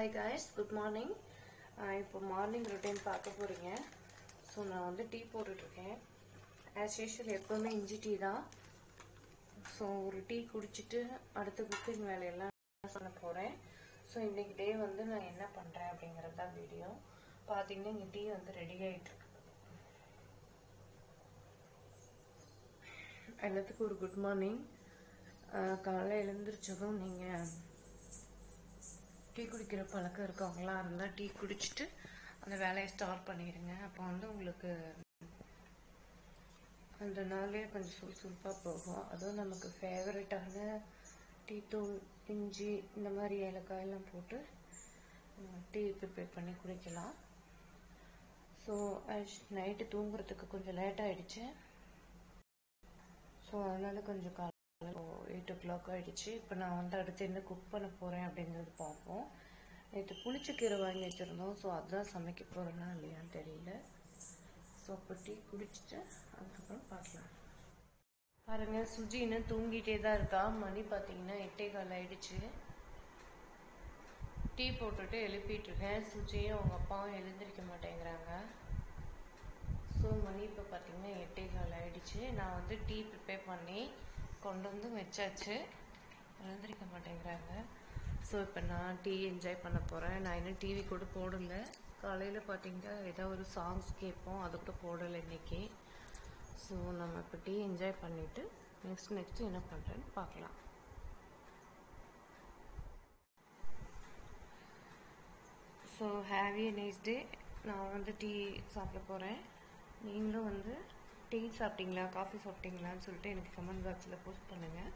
hi guys good morning இப்போ morning routine பார்க்க போகிறீங்க ஸோ நான் வந்து டீ போட்டுட்ருக்கேன் ஆஸ் யூஷுவல் எப்போவுமே இஞ்சி டீ தான் ஸோ ஒரு டீ குடிச்சிட்டு அடுத்த குக்கிங் வேலையெல்லாம் பண்ண போகிறேன் ஸோ இன்றைக்கி டே வந்து நான் என்ன பண்ணுறேன் அப்படிங்கிறது தான் வீடியோ பார்த்தீங்கன்னா இங்கே டீ வந்து ரெடி ஆகிட்டுருக்கு எல்லாத்துக்கும் ஒரு குட் மார்னிங் காலையில் எழுந்திரிச்சதும் நீங்கள் டீ குடிக்கிற பழக்கம் இருக்கவங்களா இருந்தால் டீ குடிச்சிட்டு அந்த வேலையை ஸ்டார்ட் பண்ணிடுங்க அப்போ வந்து உங்களுக்கு அந்த நாளே கொஞ்சம் சுறுசுறுப்பாக போகும் அதுவும் நமக்கு ஃபேவரட்டான டீ தூள் இஞ்சி இந்த மாதிரி ஏலக்காயெல்லாம் போட்டு டீ ப்ரிப்பேர் பண்ணி குடிக்கலாம் ஸோ நைட்டு தூங்குறதுக்கு கொஞ்சம் லேட் ஆகிடுச்சு ஸோ அதனால் கொஞ்சம் காலை எயிட் ஓ கிளாக் ஆகிடுச்சு இப்போ நான் வந்து அடுத்து என்ன குக் பண்ண போகிறேன் அப்படிங்கிறது பார்ப்போம் நேற்று புளிச்சக்கீரை வாங்கி வச்சுருந்தோம் ஸோ அதுதான் சமைக்க போகிறேன்னா இல்லையான்னு தெரியல ஸோ அப்போ டீ குடிச்சிட்டு அதுக்கப்புறம் பார்க்கலாம் பாருங்கள் சுஜி இன்னும் தூங்கிட்டே தான் இருக்கா மணி பார்த்தீங்கன்னா எட்டே கால் ஆயிடுச்சு டீ போட்டுட்டு எழுப்பிட்டு இருக்கேன் சுஜியும் அவங்க அப்பாவும் எழுந்திருக்க மாட்டேங்கிறாங்க ஸோ மணி இப்போ பார்த்தீங்கன்னா எட்டே கால் ஆயிடுச்சு நான் வந்து டீ ப்ரிப்பேர் பண்ணி கொண்டு வந்து வச்சாச்சு எழுந்திரிக்க மாட்டேங்கிறாங்க ஸோ இப்போ நான் டீ என்ஜாய் பண்ண போகிறேன் நான் இன்னும் டிவி கூட போடலை காலையில் பார்த்தீங்கன்னா ஏதோ ஒரு சாங்ஸ் கேட்போம் அது கூட போடலை இன்னைக்கு ஸோ நம்ம இப்போ டீ என்ஜாய் பண்ணிவிட்டு நெக்ஸ்ட் நெக்ஸ்ட் என்ன பண்ணுறேன்னு பார்க்கலாம் ஸோ ஹாவி நைஸ் டே நான் வந்து டீ சாப்பிட போகிறேன் நீங்களும் வந்து டீ சாப்பிட்டீங்களா காஃபி சாப்பிட்டீங்களான்னு சொல்லிட்டு எனக்கு கமெண்ட் பாக்ஸில் போஸ்ட் பண்ணுங்கள்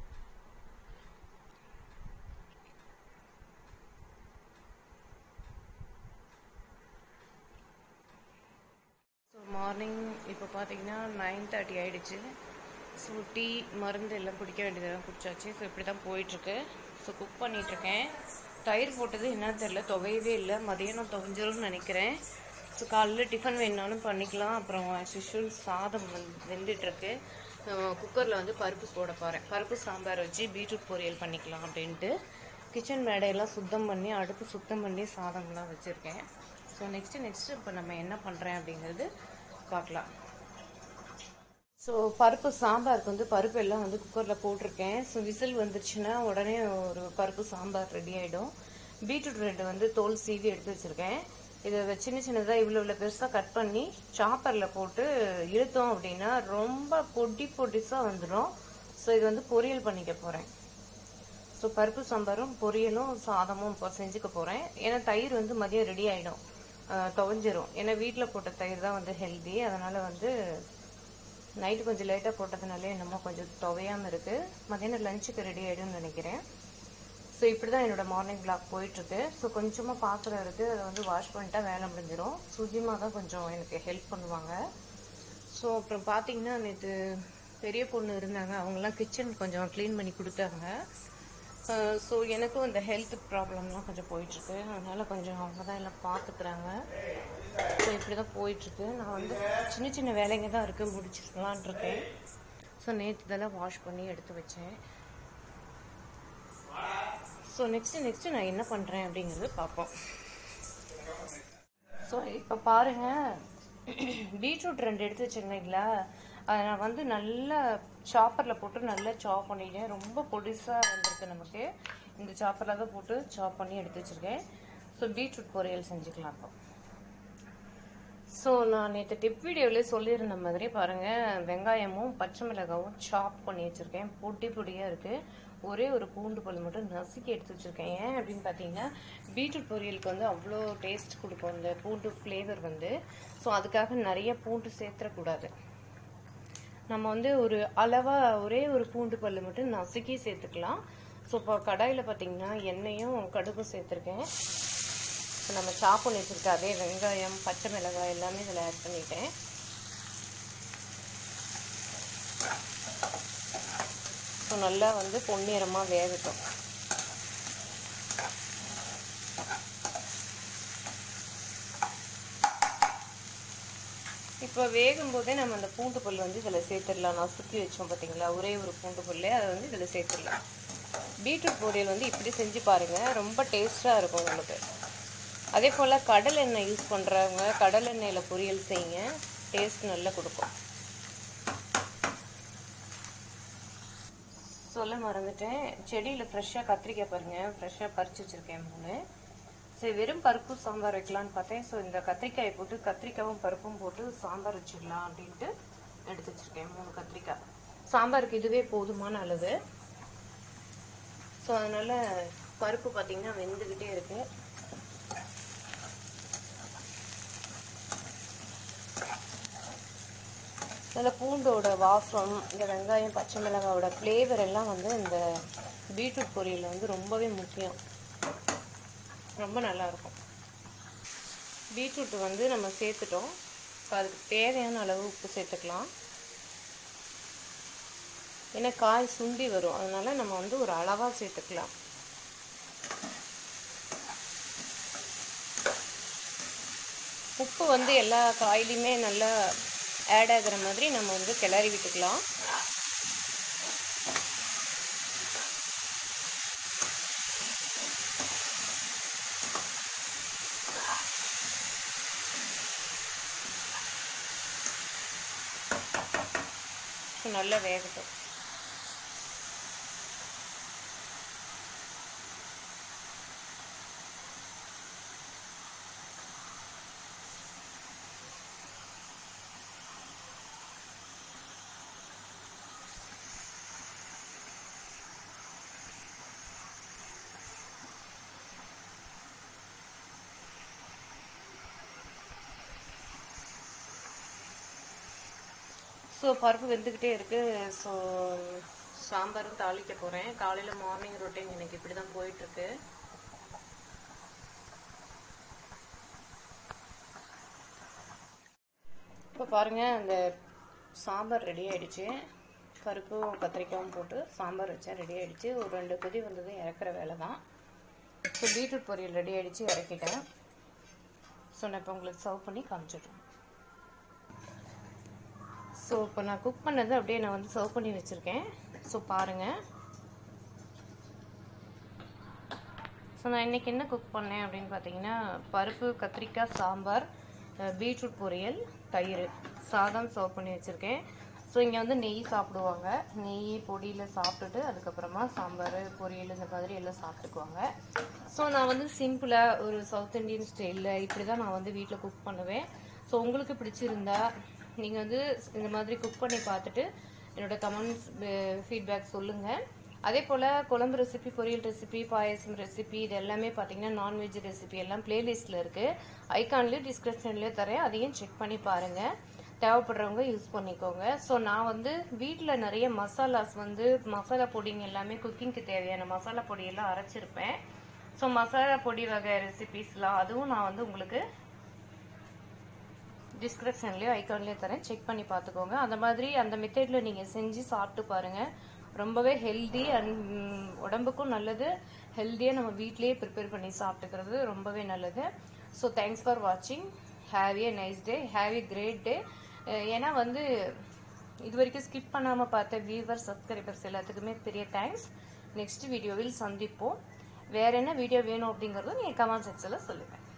ஸோ மார்னிங் இப்போ பார்த்தீங்கன்னா நைன் தேர்ட்டி ஆகிடுச்சு ஸோ டீ மருந்து எல்லாம் குடிக்க வேண்டியதெல்லாம் குடிச்சாச்சு ஸோ இப்படி தான் போயிட்டுருக்கு ஸோ குக் பண்ணிகிட்ருக்கேன் தயிர் போட்டது என்னன்னு தெரில துவையவே இல்லை மதியானம் துவைஞ்சிரும்னு நினைக்கிறேன் ஸோ காலைல டிஃபன் வேணாலும் பண்ணிக்கலாம் அப்புறம் யூஷுவல் சாதம் வந்து வெந்துட்டுருக்கு குக்கரில் வந்து பருப்பு போட போகிறேன் பருப்பு சாம்பார் வச்சு பீட்ரூட் பொரியல் பண்ணிக்கலாம் அப்படின்ட்டு கிச்சன் மேடையெல்லாம் சுத்தம் பண்ணி அடுப்பு சுத்தம் பண்ணி சாதம்லாம் வச்சுருக்கேன் ஸோ நெக்ஸ்ட்டு நெக்ஸ்ட்டு இப்போ நம்ம என்ன பண்ணுறேன் அப்படிங்கிறது பார்க்கலாம் ஸோ பருப்பு சாம்பாருக்கு வந்து பருப்பு எல்லாம் வந்து குக்கரில் போட்டிருக்கேன் ஸோ விசில் வந்துருச்சுன்னா உடனே ஒரு பருப்பு சாம்பார் ரெடி ஆகிடும் பீட்ரூட் ரெண்டு வந்து தோல் சீவி எடுத்து வச்சுருக்கேன் இதை சின்ன சின்னதாக இவ்வளோ இவ்வளோ பெருசாக கட் பண்ணி சாப்பரில் போட்டு இழுத்தோம் அப்படின்னா ரொம்ப பொடி பொடிசாக வந்துடும் ஸோ இது வந்து பொரியல் பண்ணிக்க போகிறேன் ஸோ பருப்பு சாம்பாரும் பொரியலும் சாதமும் இப்போ செஞ்சுக்க போகிறேன் ஏன்னா தயிர் வந்து மதியம் ரெடி ஆகிடும் துவஞ்சிரும் ஏன்னா வீட்டில் போட்ட தயிர் தான் வந்து ஹெல்தி அதனால் வந்து நைட்டு கொஞ்சம் லேட்டாக போட்டதுனாலே என்னமோ கொஞ்சம் துவையாமல் இருக்குது மதியானம் லஞ்சுக்கு ரெடி ஆகிடும்னு நினைக்கிறேன் ஸோ இப்படி தான் என்னோடய மார்னிங் பிளாக் போயிட்டுருக்கு ஸோ கொஞ்சமாக பாத்திரம் இருக்குது அதை வந்து வாஷ் பண்ணிட்டா வேலை முடிஞ்சிடும் சுஜிமா தான் கொஞ்சம் எனக்கு ஹெல்ப் பண்ணுவாங்க ஸோ அப்புறம் பார்த்தீங்கன்னா நேற்று பெரிய பொண்ணு இருந்தாங்க அவங்களாம் கிச்சன் கொஞ்சம் க்ளீன் பண்ணி கொடுத்தாங்க ஸோ எனக்கும் இந்த ஹெல்த் ப்ராப்ளம்லாம் கொஞ்சம் போயிட்டுருக்கு அதனால் கொஞ்சம் அவங்க தான் எல்லாம் பார்த்துக்குறாங்க ஸோ இப்படி தான் போயிட்டுருக்கு நான் வந்து சின்ன சின்ன வேலைங்க தான் இருக்குது முடிச்சிருக்கலான் இருக்கேன் ஸோ நேற்று இதெல்லாம் வாஷ் பண்ணி எடுத்து வச்சேன் ஸோ நெக்ஸ்ட்டு நெக்ஸ்ட்டு நான் என்ன பண்ணுறேன் அப்படிங்கிறது பார்ப்போம் ஸோ இப்போ பாருங்கள் பீட்ரூட் ரெண்டு எடுத்து வச்சுருந்தீங்களா அதை நான் வந்து நல்லா சாப்பரில் போட்டு நல்லா சாப் பண்ணிட்டேன் ரொம்ப பொடிசாக வந்திருக்கு நமக்கு இந்த சாப்பரில் தான் போட்டு சாப் பண்ணி எடுத்து வச்சுருக்கேன் ஸோ பீட்ரூட் பொரியல் செஞ்சுக்கலாம் இப்போ ஸோ நான் நேற்று டிப் வீடியோவிலே சொல்லியிருந்த மாதிரி பாருங்கள் வெங்காயமும் பச்சை மிளகாவும் சாப் பண்ணி வச்சுருக்கேன் பொட்டி பொடியாக இருக்குது ஒரே ஒரு பூண்டு பல் மட்டும் நசுக்கி எடுத்து வச்சுருக்கேன் ஏன் அப்படின்னு பார்த்தீங்கன்னா பீட்ரூட் பொரியலுக்கு வந்து அவ்வளோ டேஸ்ட் கொடுக்கும் இந்த பூண்டு ஃப்ளேவர் வந்து ஸோ அதுக்காக நிறைய பூண்டு சேர்த்துடக்கூடாது நம்ம வந்து ஒரு அளவாக ஒரே ஒரு பூண்டு பல் மட்டும் நசுக்கி சேர்த்துக்கலாம் ஸோ இப்போ கடாயில் பார்த்தீங்கன்னா எண்ணெயும் கடுகும் சேர்த்துருக்கேன் இப்போ நம்ம சாப் பண்ணி வச்சுருக்க அதே வெங்காயம் பச்சை மிளகாய் எல்லாமே இதில் ஆட் பண்ணிட்டேன் ஸோ நல்லா வந்து பொன்னிறமாக வேகட்டும் இப்போ வேகும் போதே நம்ம அந்த பூண்டு பல் வந்து இதில் சேர்த்துடலாம் நான் சுற்றி வச்சோம் பார்த்தீங்களா ஒரே ஒரு பூண்டு பல் அதை வந்து இதில் சேர்த்துடலாம் பீட்ரூட் பொரியல் வந்து இப்படி செஞ்சு பாருங்கள் ரொம்ப டேஸ்ட்டாக இருக்கும் உங்களுக்கு அதே போல் கடல் எண்ணெய் யூஸ் பண்ணுறவங்க கடல் எண்ணெயில் பொரியல் செய்யுங்க டேஸ்ட் நல்லா கொடுக்கும் சொல்ல மறந்துட்டேன் செடியில் ஃப்ரெஷ்ஷாக கத்திரிக்காய் பாருங்கள் ஃப்ரெஷ்ஷாக பறித்து வச்சுருக்கேன் மூணு சரி வெறும் பருப்பு சாம்பார் வைக்கலான்னு பார்த்தேன் ஸோ இந்த கத்திரிக்காயை போட்டு கத்திரிக்காயும் பருப்பும் போட்டு சாம்பார் வச்சிடலாம் அப்படின்ட்டு எடுத்து வச்சுருக்கேன் மூணு கத்திரிக்காய் சாம்பாருக்கு இதுவே போதுமான அளவு ஸோ அதனால் பருப்பு பார்த்திங்கன்னா வெந்துக்கிட்டே இருக்குது அதில் பூண்டோட வாசம் இந்த வெங்காயம் பச்சை மிளகாவோட ஃப்ளேவர் எல்லாம் வந்து இந்த பீட்ரூட் பொரியலில் வந்து ரொம்பவே முக்கியம் ரொம்ப நல்லாயிருக்கும் பீட்ரூட் வந்து நம்ம சேர்த்துட்டோம் ஸோ அதுக்கு தேவையான அளவு உப்பு சேர்த்துக்கலாம் ஏன்னா காய் சுண்டி வரும் அதனால நம்ம வந்து ஒரு அளவாக சேர்த்துக்கலாம் உப்பு வந்து எல்லா காயிலையுமே நல்லா ஆட் ஆகிற மாதிரி நம்ம வந்து கிளறி விட்டுக்கலாம் நல்லா வேகட்டும் ஸோ பருப்பு வெந்துக்கிட்டே இருக்குது ஸோ சாம்பாரும் தாளிக்க போகிறேன் காலையில் மார்னிங் ரொட்டீன் எனக்கு இப்படி தான் போயிட்டுருக்கு இப்போ பாருங்கள் அந்த சாம்பார் ரெடி ஆயிடுச்சு பருப்பும் கத்திரிக்காயும் போட்டு சாம்பார் வச்சா ரெடி ஆயிடுச்சு ஒரு ரெண்டு கொதி வந்தது இறக்குற வேலை தான் ஸோ பீட்ரூட் பொரியல் ரெடி ஆயிடுச்சு இறக்கிட்டேன் ஸோ நான் இப்போ உங்களுக்கு சர்வ் பண்ணி காமிச்சிடுறேன் ஸோ இப்போ நான் குக் பண்ணது அப்படியே நான் வந்து சர்வ் பண்ணி வச்சுருக்கேன் ஸோ பாருங்கள் ஸோ நான் இன்றைக்கி என்ன குக் பண்ணேன் அப்படின்னு பார்த்தீங்கன்னா பருப்பு கத்திரிக்காய் சாம்பார் பீட்ரூட் பொரியல் தயிர் சாதம் சர்வ் பண்ணி வச்சுருக்கேன் ஸோ இங்கே வந்து நெய் சாப்பிடுவாங்க நெய் பொடியில் சாப்பிட்டுட்டு அதுக்கப்புறமா சாம்பார் பொரியல் இந்த மாதிரி எல்லாம் சாப்பிட்டுக்குவாங்க ஸோ நான் வந்து சிம்பிளாக ஒரு சவுத் இண்டியன் ஸ்டைலில் இப்படி தான் நான் வந்து வீட்டில் குக் பண்ணுவேன் ஸோ உங்களுக்கு பிடிச்சிருந்தா நீங்கள் வந்து இந்த மாதிரி குக் பண்ணி பார்த்துட்டு என்னோட கமெண்ட்ஸ் ஃபீட்பேக் சொல்லுங்கள் அதே போல் குழம்பு ரெசிபி பொரியல் ரெசிபி பாயசம் ரெசிபி இது எல்லாமே பார்த்தீங்கன்னா நான்வெஜ் ரெசிபி எல்லாம் பிளேலிஸ்ட்டில் இருக்குது ஐக்கான்லேயும் டிஸ்கிரிப்ஷன்லேயும் தரேன் அதையும் செக் பண்ணி பாருங்கள் தேவைப்படுறவங்க யூஸ் பண்ணிக்கோங்க ஸோ நான் வந்து வீட்டில் நிறைய மசாலாஸ் வந்து மசாலா பொடிங்க எல்லாமே குக்கிங்க்கு தேவையான மசாலா பொடியெல்லாம் அரைச்சிருப்பேன் ஸோ மசாலா பொடி வகை ரெசிபிஸ்லாம் அதுவும் நான் வந்து உங்களுக்கு டிஸ்கிரிப்ஷன்லேயோ ஐக்கான்லேயோ தரேன் செக் பண்ணி பார்த்துக்கோங்க அந்த மாதிரி அந்த மெத்தடில் நீங்கள் செஞ்சு சாப்பிட்டு பாருங்கள் ரொம்பவே ஹெல்தி அண்ட் உடம்புக்கும் நல்லது ஹெல்த்தியாக நம்ம வீட்லேயே ப்ரிப்பேர் பண்ணி சாப்பிட்டுக்கிறது ரொம்பவே நல்லது ஸோ தேங்க்ஸ் ஃபார் வாட்சிங் have a nice day have a great day ஏன்னா வந்து இது வரைக்கும் ஸ்கிப் பண்ணாமல் பார்த்த வியூவர் சப்ஸ்கிரைபர்ஸ் எல்லாத்துக்குமே பெரிய தேங்க்ஸ் நெக்ஸ்ட் வீடியோவில் சந்திப்போம் வேற என்ன வீடியோ வேணும் அப்படிங்கிறதும் நீங்கள் கமெண்ட் செக்ஷனில் சொல்லுங்கள்